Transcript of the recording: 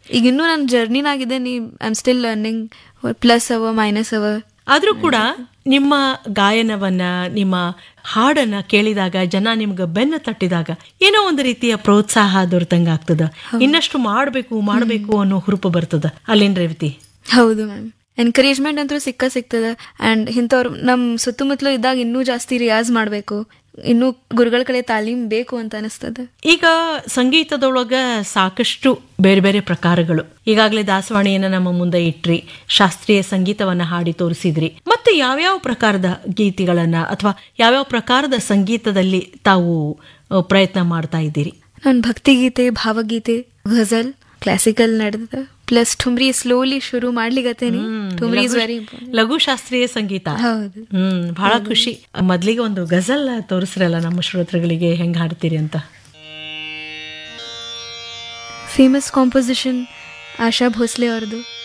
ಈಗ ಇನ್ನೂ ನನ್ನ ಜರ್ನಿನಾಗಿದೆ ನೀ I am still learning plus ಅವ ಮೈನಸ್ ಅವ ಆದ್ರೂ ಕೂಡ ನಿಮ್ಮ ಗಾಯನವನ್ನ ನಿಮ್ಮ ಹಾಡನ್ನ ಕೇಳಿದಾಗ ಜನ ನಿಮ್ಗೆ ಬೆನ್ನ ತಟ್ಟಿದಾಗ ಏನೋ ಒಂದು ರೀತಿಯ ಪ್ರೋತ್ಸಾಹ ದೊರೆತಂಗ ಆಗ್ತದ ಇನ್ನಷ್ಟು ಮಾಡ್ಬೇಕು ಮಾಡ್ಬೇಕು ಅನ್ನೋ ಹುರುಪು ಬರ್ತದ ಅಲ್ಲೇನ್ ರೇವತಿ ಹೌದು ಮ್ಯಾಮ್ ಎನ್ಕರೇಜ್ಮೆಂಟ್ ಅಂತೂ ಸಿಕ್ಕ ಸಿಗ್ತದ ಅಂಡ್ ಇಂಥವ್ರು ನಮ್ಮ ಸುತ್ತಮುತ್ತಲು ಇದ್ದಾಗ ಇನ್ನೂ ಜಾಸ್ತಿ ರಿಯಾಜ್ ಮಾಡಬೇಕು ಇನ್ನೂ ಗುರುಗಳ ಕಡೆ ತಾಲೀಮ್ ಬೇಕು ಅಂತ ಅನಿಸ್ತದ ಈಗ ಸಂಗೀತದೊಳಗ ಸಾಕಷ್ಟು ಬೇರೆ ಬೇರೆ ಪ್ರಕಾರಗಳು ಈಗಾಗಲೇ ದಾಸವಾಣಿಯನ್ನ ನಮ್ಮ ಮುಂದೆ ಇಟ್ರಿ ಶಾಸ್ತ್ರೀಯ ಸಂಗೀತವನ್ನ ಹಾಡಿ ತೋರಿಸಿದ್ರಿ ಮತ್ತೆ ಯಾವ್ಯಾವ ಪ್ರಕಾರದ ಗೀತೆಗಳನ್ನ ಅಥವಾ ಯಾವ್ಯಾವ ಪ್ರಕಾರದ ಸಂಗೀತದಲ್ಲಿ ತಾವು ಅ, ಪ್ರಯತ್ನ ಮಾಡ್ತಾ ಇದ್ದೀರಿ ನಾನು ಭಕ್ತಿಗೀತೆ ಭಾವಗೀತೆ ಘಜಲ್ ಕ್ಲಾಸಿಕಲ್ ನಡೆದ ಪ್ಲಸ್ ಠುಮ್ರಿ ಸ್ಲೋಲಿ ಶುರು ಮಾಡ್ಲಿಗತ್ತೇನಿ ಠುಮ್ರಿ ಇಸ್ ವೆರಿ ಇಂಪಾರ್ಟೆಂಟ್ ಲಘು ಶಾಸ್ತ್ರೀಯ ಸಂಗೀತ ಹೌದು ಹ್ಮ್ ಬಹಳ ಖುಷಿ ಮೊದ್ಲಿಗೆ ಒಂದು ಗಜಲ್ ತೋರಿಸ್ರಲ್ಲ ನಮ್ಮ ಶ್ರೋತೃಗಳಿಗೆ ಹೆಂಗ್ ಹಾಡ್ತೀರಿ ಅಂತ ಫೇಮಸ್ ಕಾಂಪೋಸಿಷನ್ ಆಶಾ ಭೋಸ್ಲೆ ಅವ್ರದ್ದು